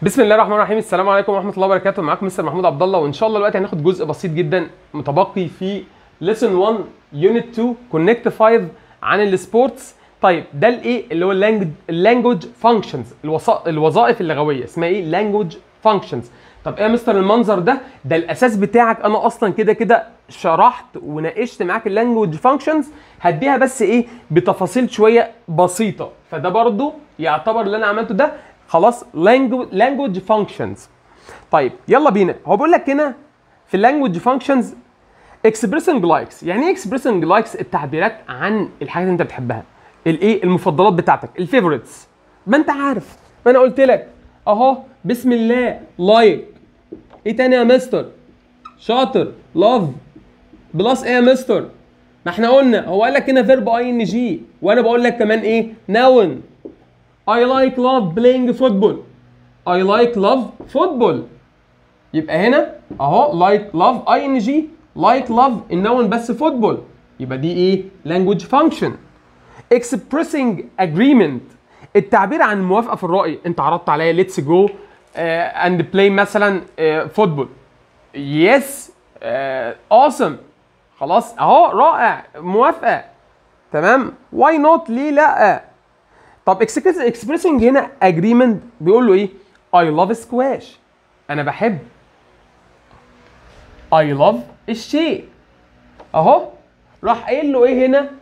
بسم الله الرحمن الرحيم السلام عليكم ورحمه الله وبركاته معاكم مستر محمود عبد الله وان شاء الله دلوقتي هناخد جزء بسيط جدا متبقي في ليسون 1 يونت 2 كونكت 5 عن السبورتس طيب ده الايه اللي هو اللانجوج فانكشنز الوظائف اللغويه اسمها ايه لانجوج فانكشنز طب ايه يا مستر المنظر ده ده الاساس بتاعك انا اصلا كده كده شرحت وناقشت معاك اللانجوج فانكشنز هديها بس ايه بتفاصيل شويه بسيطه فده برضو يعتبر اللي انا عملته ده خلاص language functions طيب يلا بينا هو بيقول لك هنا في اللانجوج فانكشنز expressing likes يعني ايه expressing likes التعبيرات عن الحاجات اللي انت بتحبها الايه المفضلات بتاعتك الفيفوريتس ما انت عارف ما انا قلت لك اهو بسم الله لايك ايه تاني يا مستر شاطر لاف بلس ايه يا مستر ما احنا قلنا هو قال لك هنا فيرب اي ان جي وانا بقول لك كمان ايه نون I like love playing football. I like love football. يبقى هنا اهو like love ing like love النون بس football. يبقى دي ايه؟ language function. expressing agreement التعبير عن الموافقة في الرأي. انت عرضت عليا let's go uh, and play مثلا uh, football. Yes uh, awesome. خلاص اهو رائع موافقة. تمام؟ why not ليه لأ؟ طب اكسبريسنج هنا اجريمنت بيقول له ايه؟ اي لاف سكواش انا بحب اي لاف الشيء اهو راح قايل له ايه هنا؟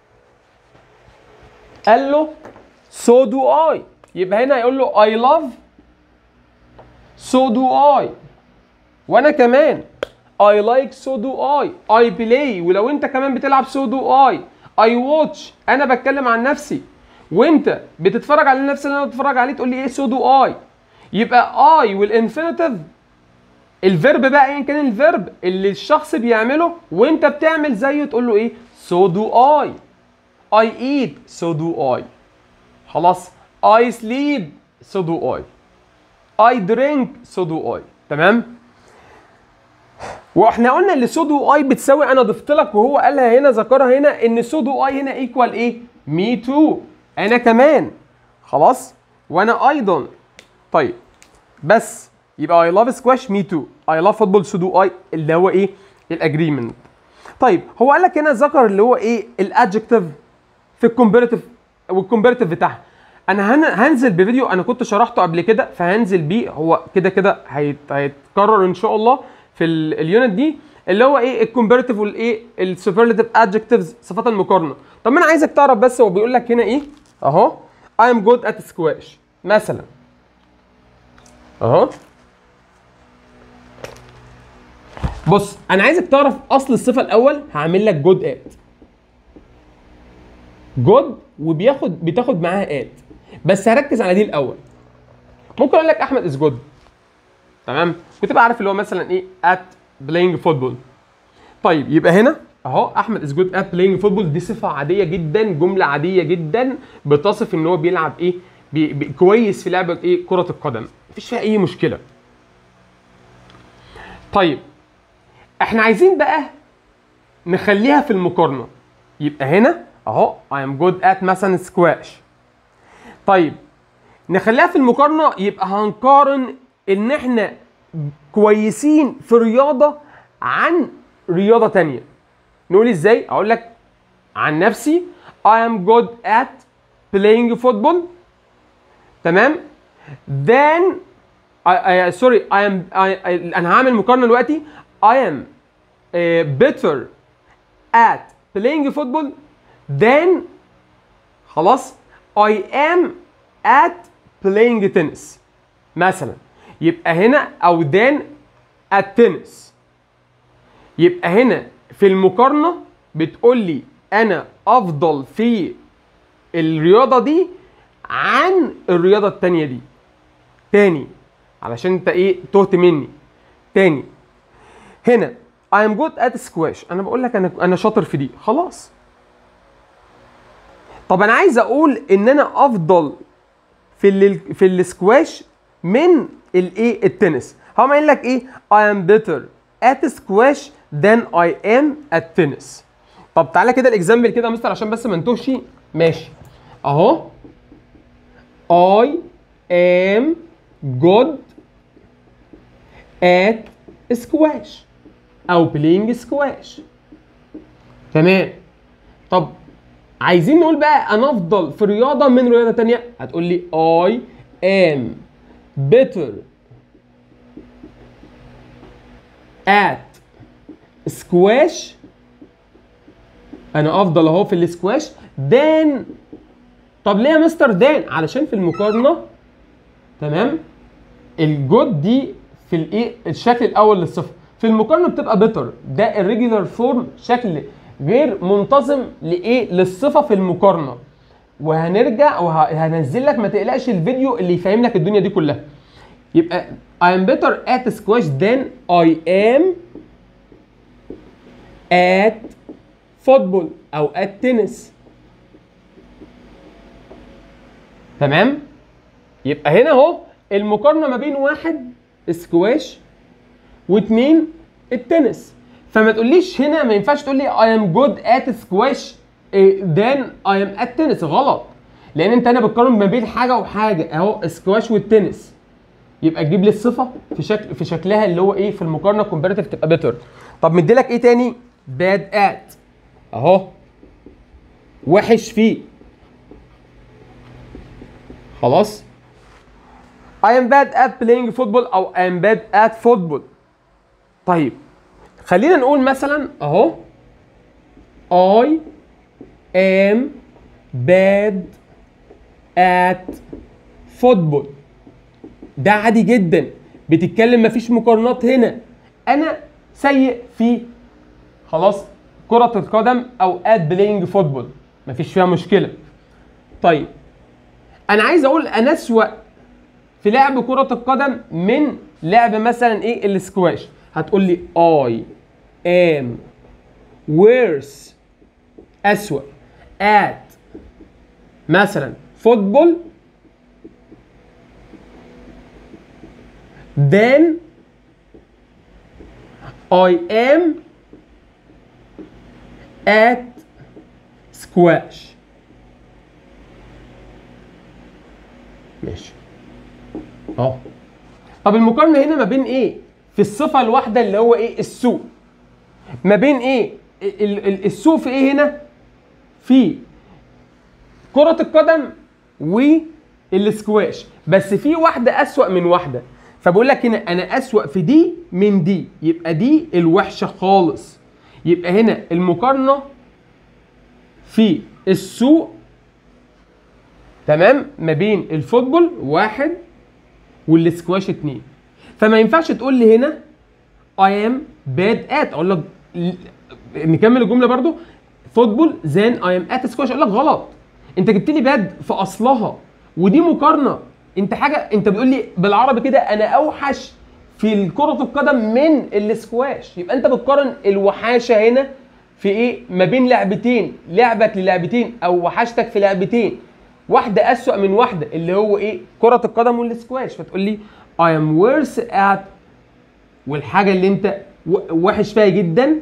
قال له سو دو اي يبقى هنا يقول له اي لاف سو دو اي وانا كمان اي لايك سو دو اي اي بلاي ولو انت كمان بتلعب سو دو اي اي واتش انا بتكلم عن نفسي وانت بتتفرج على نفس اللي انا بتفرج عليه تقول لي ايه سو دو اي يبقى اي والانفينيتيف الفيرب بقى ايا كان الفيرب اللي الشخص بيعمله وانت بتعمل زيه تقول له ايه سو دو اي اي ايت سو دو اي خلاص اي سليب سو دو اي اي درينك سو دو اي تمام واحنا قلنا اللي سو دو اي بتساوي انا ضفت لك وهو قالها هنا ذكرها هنا ان سو دو اي هنا ايكوال ايه مي تو انا كمان خلاص وانا ايضا طيب بس يبقى اي لاف سكواش مي تو اي لاف فوتبول سو دو اي اللي هو ايه الاجريمنت طيب هو قال لك هنا ذكر اللي هو ايه الادجكتيف في الكومبيرتيف والكومبيرتيف بتاعها انا هنزل بفيديو انا كنت شرحته قبل كده فهنزل بيه هو كده كده هيتكرر ان شاء الله في اليونت دي اللي هو ايه الكومبيرتيف والايه السوبرلاتيف ادجكتيفز صفات المقارنه طب ما انا عايزك تعرف بس هو بيقول لك هنا ايه اهو I am good at squash مثلا اهو بص انا عايزك تعرف اصل الصفه الاول هعمل لك جود ات جود وبياخد بتاخد معاها ات بس هركز على دي الاول ممكن اقول لك احمد از جود تمام وتبقى عارف اللي هو مثلا ايه ات بلاينج فوتبول طيب يبقى هنا اهو احمد از جود ات بلاينج فوتبول دي صفه عاديه جدا جمله عاديه جدا بتصف ان هو بيلعب ايه بي بي كويس في لعبه ايه كره القدم مفيش فيها اي مشكله طيب احنا عايزين بقى نخليها في المقارنه يبقى هنا اهو I am good at مثلا سكواش طيب نخليها في المقارنه يبقى هنقارن ان احنا كويسين في رياضه عن رياضه تانية نقول ازاي اقول لك عن نفسي I am good at playing football تمام then I, I, sorry I am I, I, انا هعمل مقارنه دلوقتي I am uh, better at playing football than خلاص I am at playing tennis مثلا يبقى هنا او then at tennis يبقى هنا في المقارنه بتقول لي انا افضل في الرياضه دي عن الرياضه التانية دي تاني علشان انت ايه تهت مني تاني هنا I am good at squash انا بقول لك انا انا شاطر في دي خلاص طب انا عايز اقول ان انا افضل في ال في السكواش من الايه التنس هقوم قايل لك ايه I am better at squash than I am at tennis طب تعالى كده الاكزامبل كده يا مستر عشان بس ما نتوهش ماشي اهو I am good at squash او playing squash تمام طب عايزين نقول بقى انا افضل في رياضه من رياضه تانية هتقول لي I am better at squash انا افضل اهو في السكواش دان طب ليه يا مستر دان علشان في المقارنه تمام الجود دي في الايه الشكل الاول للصفر في المقارنه بتبقى بيتر ده الريجولار فورم شكل غير منتظم لايه للصفه في المقارنه وهنرجع وهنزل لك ما تقلقش الفيديو اللي يفهم لك الدنيا دي كلها يبقى I am better at squash than I am at football او at tennis تمام يبقى هنا اهو المقارنه ما بين واحد سكواش واثنين التنس فما تقوليش هنا ما ينفعش تقول لي I am good at squash then I am at tennis غلط لان انت هنا بتقارن ما بين حاجه وحاجه اهو سكواش والتنس يبقى تجيب لي الصفه في شكل في شكلها اللي هو ايه في المقارنه كومباريتيف تبقى بيتر طب مدي لك ايه تاني باد ات اهو وحش فيه خلاص I am bad at playing football او I am bad at football طيب خلينا نقول مثلا اهو I am bad at football ده عادي جدا بتتكلم مفيش مقارنات هنا انا سيء في خلاص كرة القدم او at playing football مفيش فيها مشكلة طيب انا عايز اقول انا اسوأ في لعب كرة القدم من لعب مثلا ايه السكواش هتقول لي I am worse أسوأ at مثلا فوتبول then I am at squash ماشي اهو طب المقارنه هنا ما بين ايه في الصفه الواحده اللي هو ايه السوء ما بين ايه ال- ال- السوء في ايه هنا في كرة القدم والسكواش بس في واحدة أسوأ من واحدة فبقول لك هنا أنا أسوأ في دي من دي يبقى دي الوحشة خالص يبقى هنا المقارنة في السوء تمام ما بين الفوتبول واحد والسكواش اتنين فما ينفعش تقول لي هنا I am bad at اقول لك ل- نكمل الجمله برضو فوتبول زين اي ام ات سكواش اقول لك غلط انت جبت لي باد في اصلها ودي مقارنه انت حاجه انت بتقول لي بالعربي كده انا اوحش في كرة القدم من السكواش يبقى انت بتقارن الوحاشه هنا في ايه ما بين لعبتين لعبك للعبتين او وحشتك في لعبتين واحده اسوأ من واحده اللي هو ايه كرة القدم والسكواش فتقول لي I am worse at والحاجه اللي انت و- وحش فيها جدا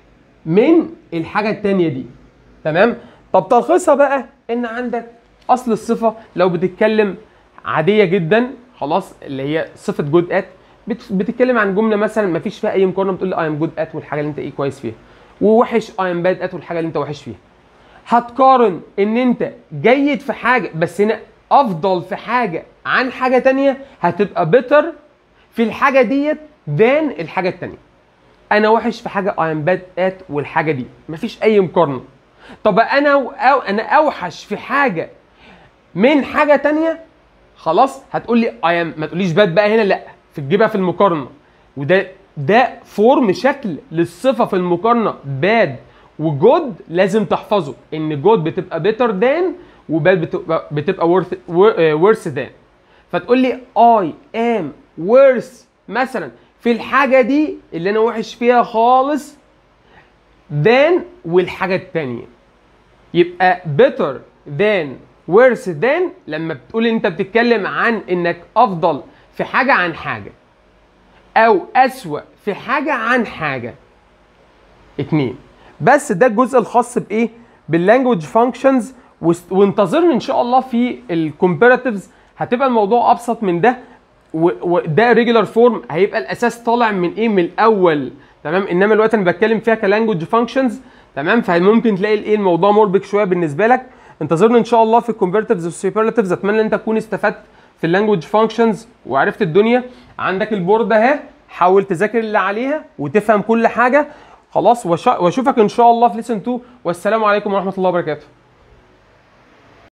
من الحاجه التانية دي تمام طب تلخيصها بقى ان عندك اصل الصفه لو بتتكلم عاديه جدا خلاص اللي هي صفه جود ات بتتكلم عن جمله مثلا ما فيش فيها اي مقارنه بتقول اي ام جود ات والحاجه اللي انت ايه كويس فيها ووحش اي ام باد ات والحاجه اللي انت وحش فيها هتقارن ان انت جيد في حاجه بس هنا افضل في حاجه عن حاجه تانية هتبقى بيتر في الحاجه ديت ذان الحاجه التانية انا وحش في حاجه اي ام باد ات والحاجه دي مفيش اي مقارنه طب انا أو انا اوحش في حاجه من حاجه تانية خلاص هتقول لي اي ام ما تقوليش باد بقى هنا لا في تجيبها في المقارنه وده ده فورم شكل للصفه في المقارنه باد وجود لازم تحفظه ان جود بتبقى بيتر ذان وباد بتبقى بتبقى ورث ورث ذان فتقول لي اي ام ورث مثلا في الحاجه دي اللي انا وحش فيها خالص than والحاجه التانية يبقى better than worse than لما بتقول انت بتتكلم عن انك افضل في حاجه عن حاجه او اسوأ في حاجه عن حاجه اتنين بس ده الجزء الخاص بايه باللانجوج فانكشنز وانتظرني ان شاء الله في الكومبيراتيفز هتبقى الموضوع ابسط من ده و- وده ريجولار فورم هيبقى الاساس طالع من ايه من الاول تمام انما الوقت انا بتكلم فيها كلانجوج فانكشنز تمام فممكن تلاقي الايه الموضوع مربك شويه بالنسبه لك انتظرنا ان شاء الله في الكونفرتيفز والسوبرلاتيفز اتمنى ان انت تكون استفدت في اللانجوج فانكشنز وعرفت الدنيا عندك البورد اهي حاول تذاكر اللي عليها وتفهم كل حاجه خلاص وأش- واشوفك ان شاء الله في ليسن 2 والسلام عليكم ورحمه الله وبركاته